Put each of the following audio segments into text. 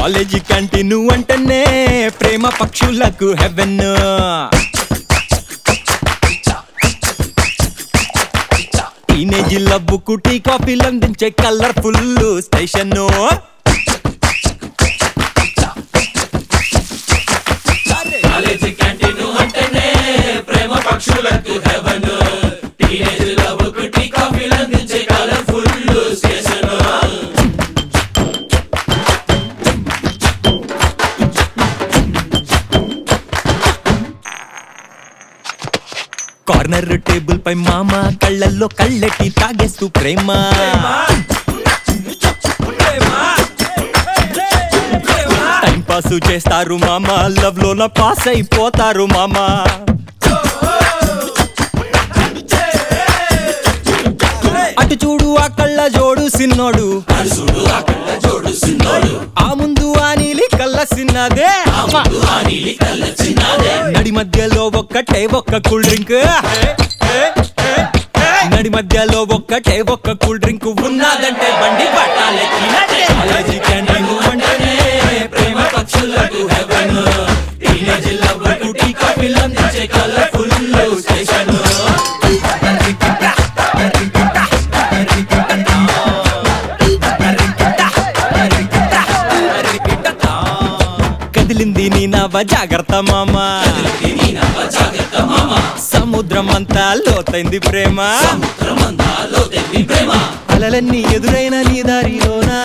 college canteen అంటేనే ప్రేమ పక్షులకు haven teenage లవ్వుకు tea కాఫీలు అందించే కలర్ఫుల్ స్టేషన్ కాలేజీ క్యాంటీన్ అంటేనే ప్రేమ పక్షులకు హెవెన్ టీనేజ్ లవ్ టీ కాఫీలు అందించే కలర్ఫుల్ స్టేషన్ కార్నర్ టేబుల్ పై మామ కళ్ళల్లో కళ్ళెట్టి తాగేస్తూ ప్రేమ టైం పాస్ చేస్తారు మామ లవ్ లోన పాస్ అయిపోతారు మామ అటు చూడు ఆ కళ్ళ జోడు సిన్నోడు చూడు ఆ కళ్ళ జోడు సిన్నోడు ఆ ముందు ఆ నీలి కళ్ళ సిన్నదే ఆ నీలి కళ్ళ చిన్నదే నడి మధ్యలో ఒక్కటే ఒక్క కూల్ డ్రింక్ నడి మధ్యలో ఒక్కటే ఒక్క కూల్ డ్రింక్ ఉన్నదంటే బండి పట్టాలెక్కినట్టే కాలేజీ క్యాంటీన్ అంటేనే ప్రేమ పక్షులకు హెవెన్ టీనేజ్ లవ్ టీ కాఫీలు అందించే కలర్ఫుల్ స్టేషన్ కదిలింది నీ నవ జాగ్రత్త మామ నీ నవ్వ జాగ్రత్త మామ సముద్రం అంతా లోతైంది ప్రేమ సముద్రమందాలో తెల్లి ప్రేమ అలలన్నీ ఎదురైన నీ దారిలోనా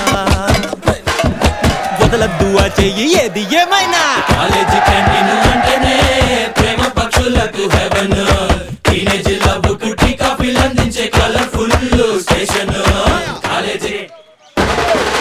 వదలద్దు ఆ చెయ్యి ఏది ఏమైనా కాలేజీ క్యాంటీన్ అంటేనే ప్రేమ పక్షులకు హెవెన్ టీనేజ్ లవ్ టీ కాఫీలు అందించే కలర్ఫుల్ స్టేషన్ కాలేజీ